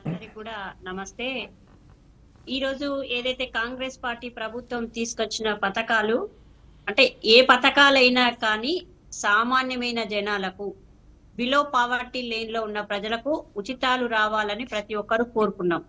అందరికి కూడా నమస్తే ఈరోజు ఏదైతే కాంగ్రెస్ పార్టీ ప్రభుత్వం తీసుకొచ్చిన పథకాలు అంటే ఏ పథకాలైనా కానీ సామాన్యమైన జనాలకు బిలో పావర్టీ లేన్ లో ఉన్న ప్రజలకు ఉచితాలు రావాలని ప్రతి ఒక్కరూ కోరుకున్నాం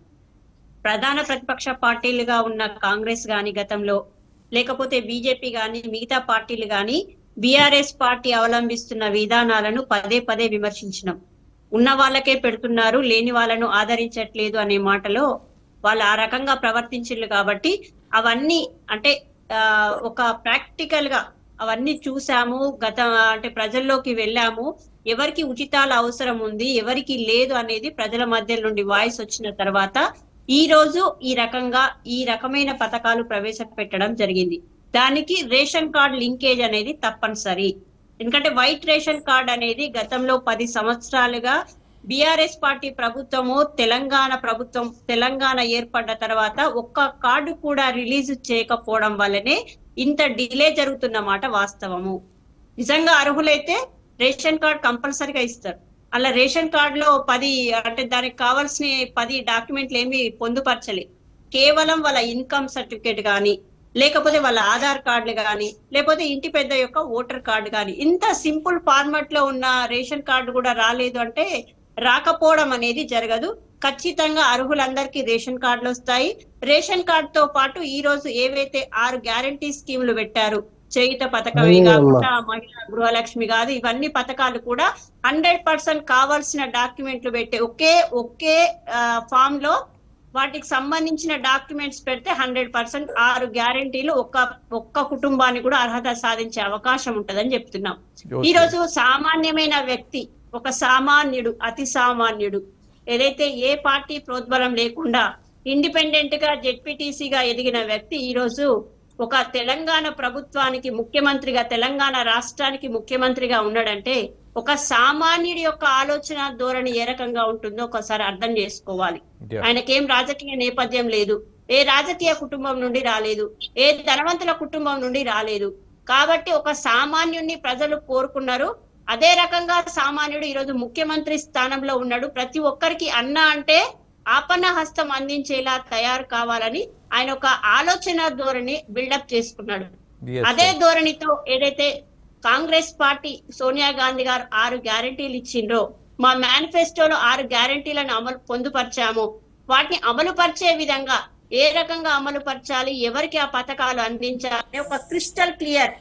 ప్రధాన ప్రతిపక్ష పార్టీలుగా ఉన్న కాంగ్రెస్ గాని గతంలో లేకపోతే బీజేపీ గాని మిగతా పార్టీలు గాని బీఆర్ఎస్ పార్టీ అవలంబిస్తున్న విధానాలను పదే పదే విమర్శించినాం ఉన్న వాళ్ళకే పెడుతున్నారు లేని వాళ్ళను ఆదరించట్లేదు అనే మాటలో వాళ్ళు ఆ రకంగా ప్రవర్తించారు కాబట్టి అవన్నీ అంటే ఆ, ఒక ప్రాక్టికల్ గా అవన్నీ చూసాము గత అంటే ప్రజల్లోకి వెళ్ళాము ఎవరికి ఉచితాల అవసరం ఉంది ఎవరికి లేదు అనేది ప్రజల మధ్య నుండి వాయిస్ వచ్చిన తర్వాత ఈ రోజు ఈ రకంగా ఈ రకమైన పథకాలు ప్రవేశపెట్టడం జరిగింది దానికి రేషన్ కార్డ్ లింకేజ్ అనేది తప్పనిసరి ఎందుకంటే వైట్ రేషన్ కార్డ్ అనేది గతంలో పది సంవత్సరాలుగా బీఆర్ఎస్ పార్టీ ప్రభుత్వము తెలంగాణ ప్రభుత్వం తెలంగాణ ఏర్పడ్డ తర్వాత ఒక్క కార్డు కూడా రిలీజ్ చేయకపోవడం వల్లనే ఇంత డిలే జరుగుతున్న మాట వాస్తవము నిజంగా అర్హులైతే రేషన్ కార్డ్ కంపల్సరిగా ఇస్తారు అలా రేషన్ కార్డ్ లో పది అంటే దానికి కావాల్సిన పది డాక్యుమెంట్లు ఏమి పొందుపరచలే కేవలం వాళ్ళ ఇన్కమ్ సర్టిఫికేట్ కానీ లేకపోతే వాళ్ళ ఆధార్ కార్డులు కానీ లేకపోతే ఇంటి పెద్ద యొక్క ఓటర్ కార్డు కానీ ఇంత సింపుల్ ఫార్మాట్ లో ఉన్న రేషన్ కార్డు కూడా రాలేదు అంటే రాకపోవడం అనేది జరగదు ఖచ్చితంగా అర్హులందరికీ రేషన్ కార్డులు వస్తాయి రేషన్ కార్డు తో పాటు ఈ రోజు ఏవైతే ఆరు గ్యారంటీ స్కీములు పెట్టారు చేయుత పథకమే అయ్యమ్మ. కాకుండా మహిళా గృహలక్ష్మి కాదు ఇవన్నీ పథకాలు కూడా హండ్రెడ్ పర్సెంట్ కావాల్సిన డాక్యుమెంట్లు పెట్టే ఒకే ఒకే ఫామ్ లో వాటికి సంబంధించిన డాక్యుమెంట్స్ పెడితే హండ్రెడ్ పర్సెంట్ ఆరు గ్యారంటీలు ఒక్క ఒక్క కుటుంబానికి కూడా అర్హత సాధించే అవకాశం ఉంటదని చెప్తున్నాం ఈ రోజు సామాన్యమైన వ్యక్తి ఒక సామాన్యుడు అతి సామాన్యుడు ఏదైతే ఏ పార్టీ ప్రోద్బలం లేకుండా ఇండిపెండెంట్ గా జెడ్పీటీసీగా ఎదిగిన వ్యక్తి ఈ రోజు ఒక తెలంగాణ ప్రభుత్వానికి ముఖ్యమంత్రిగా తెలంగాణ రాష్ట్రానికి ముఖ్యమంత్రిగా ఉన్నాడంటే ఒక సామాన్యుడి యొక్క ఆలోచన ధోరణి ఏ రకంగా ఉంటుందో ఒకసారి అర్థం చేసుకోవాలి Yeah. ఆయనకేం రాజకీయ నేపథ్యం లేదు ఏ రాజకీయ కుటుంబం నుండి రాలేదు ఏ ధనవంతుల కుటుంబం నుండి రాలేదు కాబట్టి ఒక సామాన్యుడిని ప్రజలు కోరుకున్నారు అదే రకంగా సామాన్యుడు ఈరోజు ముఖ్యమంత్రి స్థానంలో ఉన్నాడు ప్రతి ఒక్కరికి అన్న అంటే ఆపన్న హస్తం అందించేలా తయారు కావాలని ఆయన ఒక ఆలోచన ధోరణి బిల్డప్ చేసుకున్నాడు Yes, అదే sir. ధోరణితో ఏదైతే కాంగ్రెస్ పార్టీ సోనియా గాంధీ గారు ఆరు గ్యారంటీలు ఇచ్చిండ్రో మా మేనిఫెస్టోలో ఆరు గ్యారంటీలను అమలు పొందుపరిచాము వాటిని అమలు పరిచే విధంగా ఏ రకంగా అమలు పరచాలి ఎవరికి ఆ పథకాలు అందించాలి ఒక క్రిస్టల్ క్లియర్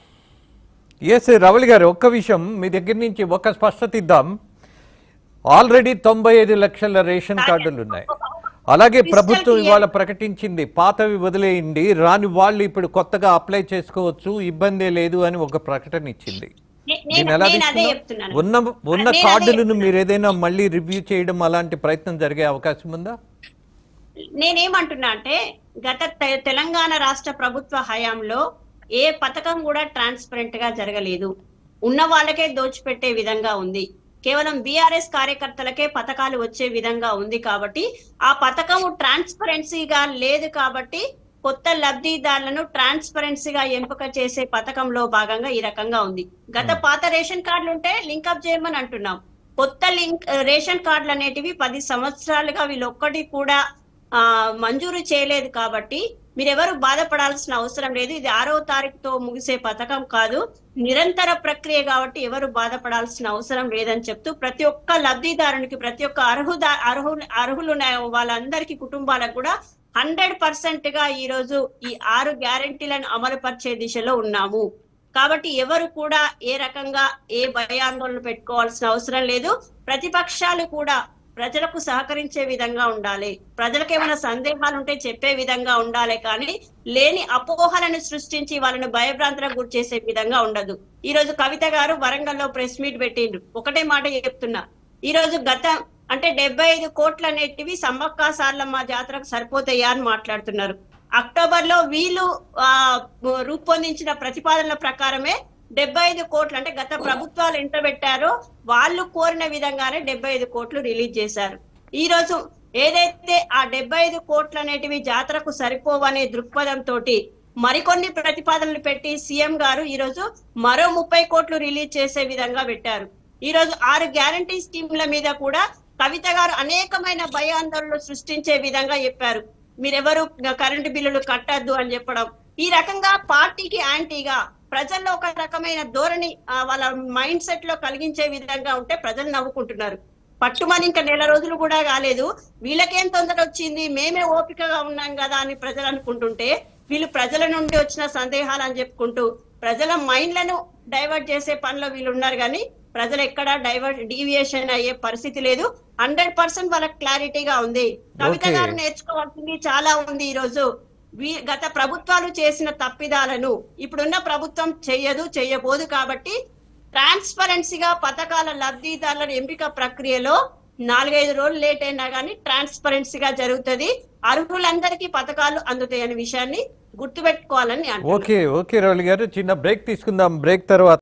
ఎస్ రవళి గారు ఒక్క విషయం మీ దగ్గర నుంచి ఒక స్పష్టత ఇద్దాం ఆల్రెడీ తొంభై ఐదు లక్షల రేషన్ కార్డులు ఉన్నాయి అలాగే Crystal ప్రభుత్వం clear. ఇవాళ ప్రకటించింది పాతవి వదిలేయండి రాని వాళ్ళు ఇప్పుడు కొత్తగా అప్లై చేసుకోవచ్చు ఇబ్బందే లేదు అని ఒక ప్రకటన ఇచ్చింది దీన్ని ఎలా నేను అదే తీసుకున్నాం? చెప్తున్నాను ఉన్న ఉన్న నేను అదే కార్డులను చెప్తున్నాను. మీరు ఏదైనా మళ్ళీ రివ్యూ చేయడం అలాంటి ప్రయత్నం జరిగే అవకాశం ఉందా నేనేమంటున్నా అంటే గత తె- తెలంగాణ రాష్ట్ర ప్రభుత్వ హయాంలో ఏ పథకం కూడా ట్రాన్స్పరెంట్ గా జరగలేదు ఉన్న వాళ్ళకే దోచిపెట్టే విధంగా ఉంది కేవలం బీఆర్ఎస్ కార్యకర్తలకే పథకాలు వచ్చే విధంగా ఉంది కాబట్టి ఆ పథకం ట్రాన్స్పరెన్సీగా లేదు కాబట్టి కొత్త లబ్ధిదారులను ట్రాన్స్పరెన్సీగా ఎంపిక చేసే పథకంలో భాగంగా ఈ రకంగా ఉంది గత పాత రేషన్ కార్డులు ఉంటే లింకప్ చేయమని అంటున్నాం కొత్త లింక్ రేషన్ కార్డులు అనేటివి పది సంవత్సరాలుగా వీళ్ళొక్కటి కూడా ఆ మంజూరు చేయలేదు కాబట్టి మీరెవరు బాధపడాల్సిన అవసరం లేదు ఇది ఆరో తారీఖుతో ముగిసే పథకం కాదు నిరంతర ప్రక్రియ కాబట్టి ఎవరు బాధపడాల్సిన అవసరం లేదని చెప్తూ ప్రతి ఒక్క లబ్ధిదారునికి ప్రతి ఒక్క అర్హుదా అర్హు అర్హులు ఉన్న వాళ్ళందరికీ కుటుంబాలకు కూడా హండ్రెడ్ పర్సెంట్ గా ఈ రోజు ఈ ఆరు గ్యారంటీలను అమలు పరిచే దిశలో ఉన్నాము కాబట్టి ఎవరు కూడా ఏ రకంగా ఏ భయాందోళన పెట్టుకోవాల్సిన అవసరం లేదు ప్రతిపక్షాలు కూడా ప్రజలకు సహకరించే విధంగా ఉండాలి ప్రజలకు ఏమైనా సందేహాలు ఉంటే చెప్పే విధంగా ఉండాలి కానీ లేని అపోహలను సృష్టించి వాళ్ళని భయభ్రాంతులకు గురి చేసే విధంగా ఉండదు ఈ రోజు కవిత గారు వరంగల్లో ప్రెస్ మీట్ పెట్టిండ్రు ఒకటే మాట చెప్తున్నా ఈ రోజు గత అంటే డెబ్బై ఐదు కోట్లు అనేటివి సమ్మక్క సార్లమ్మ జాతరకు సరిపోతాయా అని మాట్లాడుతున్నారు అక్టోబర్ లో వీళ్ళు ఆ రూపొందించిన ప్రతిపాదనల ప్రకారమే డెబ్బై ఐదు కోట్లు అంటే గత ప్రభుత్వాలు ఎంత పెట్టారో వాళ్ళు కోరిన విధంగానే డెబ్బై ఐదు కోట్లు రిలీజ్ చేశారు ఈ రోజు ఏదైతే ఆ డెబ్బై ఐదు కోట్లు అనేటివి జాతరకు సరిపోవనే దృక్పథంతో మరికొన్ని ప్రతిపాదనలు పెట్టి సీఎం గారు ఈ రోజు మరో ముప్పై కోట్లు రిలీజ్ చేసే విధంగా పెట్టారు ఈ రోజు ఆరు గ్యారంటీ స్కీమ్ల మీద కూడా కవిత గారు అనేకమైన భయాందోళనలు సృష్టించే విధంగా చెప్పారు మీరెవరు కరెంటు బిల్లులు కట్టద్దు అని చెప్పడం ఈ రకంగా పార్టీకి యాంటీగా ప్రజల్లో ఒక రకమైన ధోరణి ఆ, వాళ్ళ మైండ్ సెట్ లో కలిగించే విధంగా ఉంటే ప్రజలు నవ్వుకుంటున్నారు పట్టుమని ఇంకా నెల రోజులు కూడా కాలేదు వీళ్ళకేం తొందర వచ్చింది మేమే ఓపికగా ఉన్నాం కదా అని ప్రజలు అనుకుంటుంటే వీళ్ళు ప్రజల నుండి వచ్చిన సందేహాలు అని చెప్పుకుంటూ ప్రజల మైండ్లను డైవర్ట్ చేసే పనిలో వీళ్ళు ఉన్నారు కానీ ప్రజలు ఎక్కడ డైవర్ట్ డీవియేషన్ అయ్యే పరిస్థితి లేదు హండ్రెడ్ పర్సెంట్ వాళ్ళకి క్లారిటీగా ఉంది కవిత Okay. గారు నేర్చుకోవాల్సింది చాలా ఉంది ఈ రోజు వీ- గత ప్రభుత్వాలు చేసిన తప్పిదాలను ఇప్పుడున్న ప్రభుత్వం చెయ్యదు చెయ్యబోదు కాబట్టి ట్రాన్స్పరెన్సీగా పథకాల లబ్ధిదారుల ఎంపిక ప్రక్రియలో నాలుగైదు రోజులు లేట్ అయినా కానీ ట్రాన్స్పరెన్సీగా జరుగుతుంది అర్హులందరికీ పథకాలు అందుతాయనే విషయాన్ని గుర్తుపెట్టుకోవాలని అంటున్నాను ఓకే ఓకే రవళి గారు చిన్న బ్రేక్ తీసుకుందాం బ్రేక్ తర్వాత